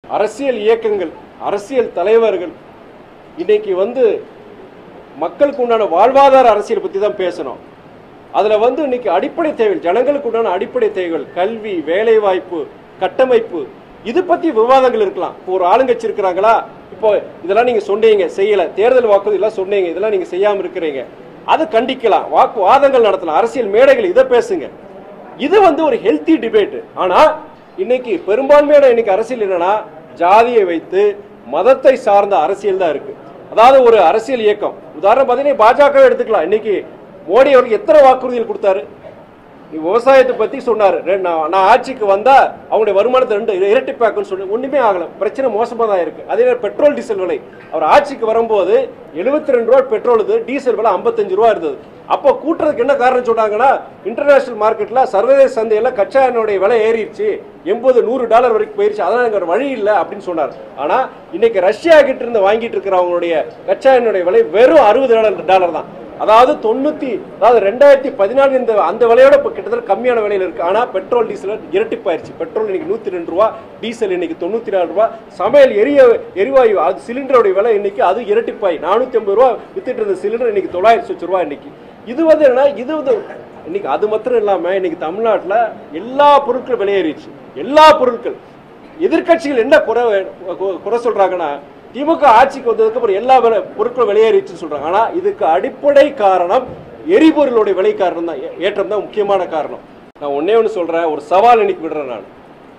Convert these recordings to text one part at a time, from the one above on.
அரசியல் இயக்கங்கள் அரசியல் தலைவர்கள் இன்னைக்கு வந்து மக்களுக்கு உண்டான வாழ்வாதார அரசியல் பற்றி தான் பேசணும் அதில் வந்து இன்னைக்கு அடிப்படை தேவைகள் ஜனங்களுக்கு உண்டான அடிப்படை தேவைகள் கல்வி வேலைவாய்ப்பு கட்டமைப்பு இது பற்றி விவாதங்கள் இருக்கலாம் இப்போ ஒரு ஆளுங்கட்சி இருக்கிறாங்களா இப்போ இதெல்லாம் நீங்கள் சொன்னீங்க செய்யலை தேர்தல் வாக்குறுதி எல்லாம் சொன்னீங்க இதெல்லாம் நீங்கள் செய்யாமல் இருக்கிறீங்க அது கண்டிக்கலாம் வாக்கு வாதங்கள் நடத்தலாம் அரசியல் மேடைகள் இதை பேசுங்க இது வந்து ஒரு ஹெல்த்தி டிபேட் ஆனா இன்னைக்கு பெரும்பான்மையான இன்னைக்கு அரசியல் என்னன்னா ஜாதியை வைத்து மதத்தை சார்ந்த அரசியல் தான் இருக்கு அதாவது ஒரு அரசியல் இயக்கம் உதாரணம் பார்த்தீங்கன்னா பாஜக எடுத்துக்கலாம் இன்னைக்கு மோடி அவருக்கு எத்தனை வாக்குறுதிகள் கொடுத்தாரு நீ விவசாயத்தை பத்தி சொன்னாரு ரெண்டு- நான் நான் ஆட்சிக்கு வந்தா அவங்களுடைய வருமானத்தை ரெண்டு இரட்டிப்பாக்குன்னு சொல்லி ஒண்ணுமே ஆகல பிரச்சனை மோசமா தான் இருக்கு அதே நேரம் பெட்ரோல் டீசல் விலை அவர் ஆட்சிக்கு வரும்போது 72 ரெண்டு ரூபா பெட்ரோல் இது டீசல் விலை 55 ரூபா இருந்தது அப்போ கூட்டுறதுக்கு என்ன காரணம் சொன்னாங்கன்னா இன்டர்நேஷனல் மார்க்கெட்ல சர்வதேச சந்தையில கச்சா எண்ணெயோட விலை ஏறிடுச்சு எண்பது நூறு டாலர் வரைக்கும் போயிருச்சு அதனால எனக்கு ஒரு வழி இல்லை அப்படின்னு சொன்னார் ஆனா இன்னைக்கு ரஷ்யா கிட்ட இருந்து வாங்கிட்டு இருக்கிறவங்களுடைய கச்சா எண்ணெயோட விலை வெறும் அறுபது டாலர் டாலர் தான் அதாவது தொண்ணூத்தி அதாவது ரெண்டாயிரத்தி பதினாலு இந்த அந்த விலையோட இப்போ கிட்டத்தட்ட கம்மியான விலையில இருக்கு ஆனா பெட்ரோல் டீசல் இரட்டிப்பாயிருச்சு பெட்ரோல் இன்னைக்கு நூத்தி ரெண்டு ரூபா டீசல் இன்னைக்கு தொண்ணூத்தி நாலு ரூபா சமையல் எரிய எரிவாயு அது சிலிண்டரோட விலை இன்னைக்கு அது இரட்டிப்பாய் நானூத்தி ஐம்பது ரூபா வித்துட்டு இருந்த சிலிண்டர் இன்னைக்கு தொள்ளாயிரத்தி சொச்சு ரூபா இன்னைக்கு இது வந்து என்ன இது வந்து இன்னைக்கு அது மாத்திரம் இல்லாம இன்னைக்கு தமிழ்நாட்டுல எல்லா பொருட்களும் விலையேறிச்சு எல்லா பொருட்கள் எதிர்க்கட்சிகள் என்ன குறை கு- குறை சொல்றாங்கன்னா திமுக ஆட்சிக்கு வந்ததுக்கு அப்புறம் எல்லா விலை பொருட்களும் வெளியேறிச்சுன்னு சொல்றாங்க ஆனா இதுக்கு அடிப்படை காரணம் எரிபொருளுடைய விலை காரணம் தான் ஏ- ஏற்றம் தான் முக்கியமான காரணம் நான் ஒன்னே ஒன்று சொல்றேன் ஒரு சவால் இன்னைக்கு விடுறேன் நான்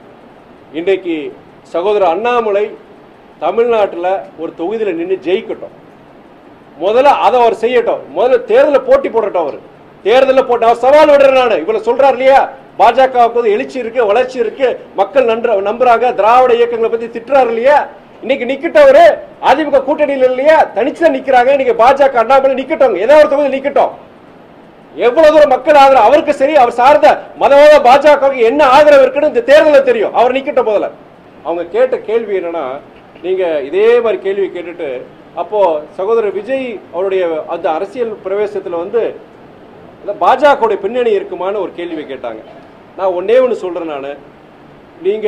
இன்றைக்கு சகோதரர் அண்ணாமலை தமிழ்நாட்டில் ஒரு தொகுதியில் நின்று ஜெயிக்கட்டும் முதல்ல அதை அவர் செய்யட்டும் முதல்ல தேர்தலில் போட்டி போடட்டும் அவர் தேர்தலில் போட்டு அவர் சவால் விடுறேன் நான் இவ்வளவு சொல்றாரு இல்லையா பாஜகவுக்கு வந்து எழுச்சி இருக்கு வளர்ச்சி இருக்கு மக்கள் நன்ற நம்புறாங்க திராவிட இயக்கங்களை பத்தி திட்டுறாரு இல்லையா இன்னைக்கு நிக்கட்டவரு அதிமுக கூட்டணியில் இல்லையா தனிச்சு தான் நிக்கிறாங்க இன்னைக்கு பாஜக அண்ணாமலை நிக்கட்டும் ஏதோ ஒரு தொகுதி நிக்கட்டும் எவ்வளவு தூரம் மக்கள் ஆதரவு அவருக்கு சரி அவர் சார்ந்த மதவாத பாஜகவுக்கு என்ன ஆதரவு இருக்குன்னு இந்த தேர்தலில் தெரியும் அவர் நிக்கட்டும் முதல்ல அவங்க கேட்ட கேள்வி என்னன்னா நீங்க இதே மாதிரி கேள்வி கேட்டுட்டு அப்போ சகோதரர் விஜய் அவருடைய அந்த அரசியல் பிரவேசத்துல வந்து இந்த பாஜகவுடைய பின்னணி இருக்குமான்னு ஒரு கேள்வி கேட்டாங்க நான் ஒன்னே ஒன்று சொல்றேன் நான் நீங்க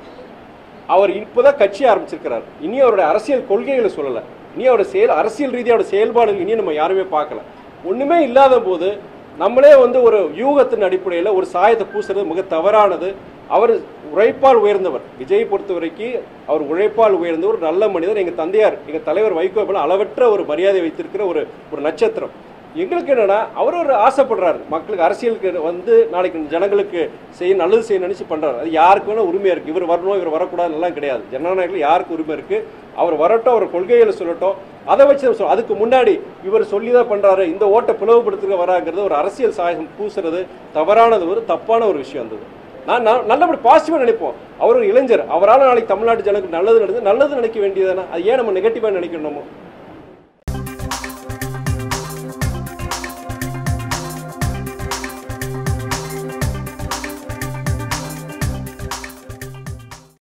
அவர் இப்போதான் கட்சி ஆரம்பிச்சிருக்கிறார் இனி அவருடைய அரசியல் கொள்கைகளை சொல்லல இனி அவருடைய செயல் அரசியல் ரீதியோட செயல்பாடுகள் இனி நம்ம யாருமே பார்க்கல ஒண்ணுமே இல்லாத போது நம்மளே வந்து ஒரு யூகத்தின் அடிப்படையில் ஒரு சாயத்தை பூசுறது மிக தவறானது அவர் உழைப்பால் உயர்ந்தவர் விஜய் பொறுத்த வரைக்கும் அவர் உழைப்பால் உயர்ந்த ஒரு நல்ல மனிதர் எங்க தந்தையார் எங்க தலைவர் வைகோ போல அளவற்ற ஒரு மரியாதை வைத்திருக்கிற ஒரு ஒரு நட்சத்திரம் எங்களுக்கு என்னன்னா அவர் ஒரு ஆசைப்படுறாரு மக்களுக்கு அரசியலுக்கு வந்து நாளைக்கு ஜனங்களுக்கு செய்ய நல்லது செய்ய நினைச்சு பண்றாரு அது யாருக்கு வேணா உரிமை இருக்கு இவர் வரணும் இவர் வரக்கூடாது எல்லாம் கிடையாது ஜனநாயகத்தில் யாருக்கு உரிமை இருக்கு அவர் வரட்டும் அவர் கொள்கைகளை சொல்லட்டும் அதை வச்சு நம்ம சொல்ல- அதுக்கு முன்னாடி இவர் சொல்லி தான் பண்றாரு இந்த ஓட்டை பிளவுபடுத்துக்க வராங்கிறது ஒரு அரசியல் சாயம் பூசுறது தவறானது ஒரு தப்பான ஒரு விஷயம் இருந்தது நான் நான் நல்லபடி பாசிட்டிவாக நினைப்போம் அவர் ஒரு இளைஞர் அவரால் நாளைக்கு தமிழ்நாட்டு ஜனங்களுக்கு நல்லது நடந்து நல்லது நினைக்க வேண்டியதானே அது ஏன் நம்ம நெகட்டிவாக நினைக்கணும் நம்ம